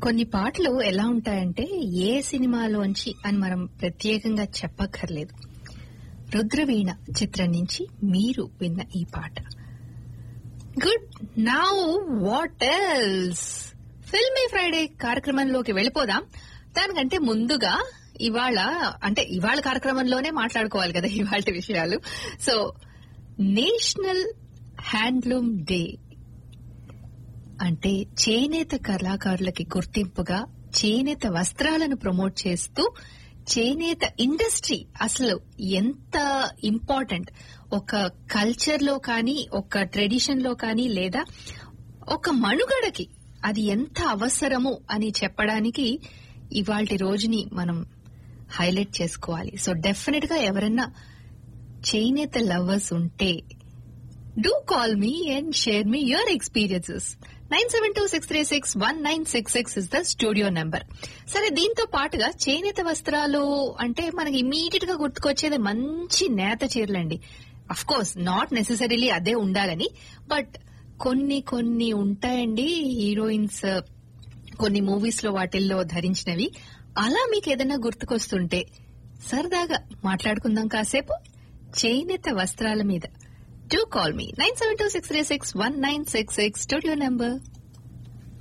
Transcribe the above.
కొన్ని పాటలు ఎలా ఉంటాయంటే ఏ సినిమాలోంచి అని మనం ప్రత్యేకంగా చెప్పక్కర్లేదు రుద్రవీణ చిత్రం నుంచి మీరు విన్న ఈ పాట good now what else filmy Friday కార్యక్రమంలోకి వెళ్ళిపోదాం దానికంటే ముందుగా ఇవాళ అంటే ఇవాళ కార్యక్రమంలోనే మాట్లాడుకోవాలి కదా ఇవాళ విషయాలు సో నేషనల్ హ్యాండ్లూమ్ డే అంటే చేనేత కళాకారులకి గుర్తింపుగా చేనేత వస్త్రాలను ప్రమోట్ చేస్తూ చేనేత ఇండస్ట్రీ అసలు ఎంత ఇంపార్టెంట్ ఒక కల్చర్ లో కానీ ఒక ట్రెడిషన్ లో కానీ లేదా ఒక మనుగడకి అది ఎంత అవసరము అని చెప్పడానికి ఇవాళ రోజుని మనం హైలైట్ చేసుకోవాలి సో డెఫినెట్ గా ఎవరన్నా చేనేత లవర్స్ ఉంటే do call me and share me your experiences nine seven two six three six one nine six six is the studio number సరే దీంతో పాటుగా చేనేత వస్త్రాలు అంటే మనకి ఇమీడియట్ గా గుర్తుకొచ్చేది మంచి నేత చీరలండి అఫ్ కోర్స్ నాట్ నెసెసరీలీ అదే ఉండాలని బట్ కొన్ని కొన్ని ఉంటాయండి హీరోయిన్స్ కొన్ని మూవీస్ లో వాటిల్లో ధరించినవి అలా మీకు ఏదైనా గుర్తుకొస్తుంటే సరదాగా మాట్లాడుకుందాం కాసేపు చేనేత వస్త్రాల మీద do call me nine seven two six three six one nine six six studio number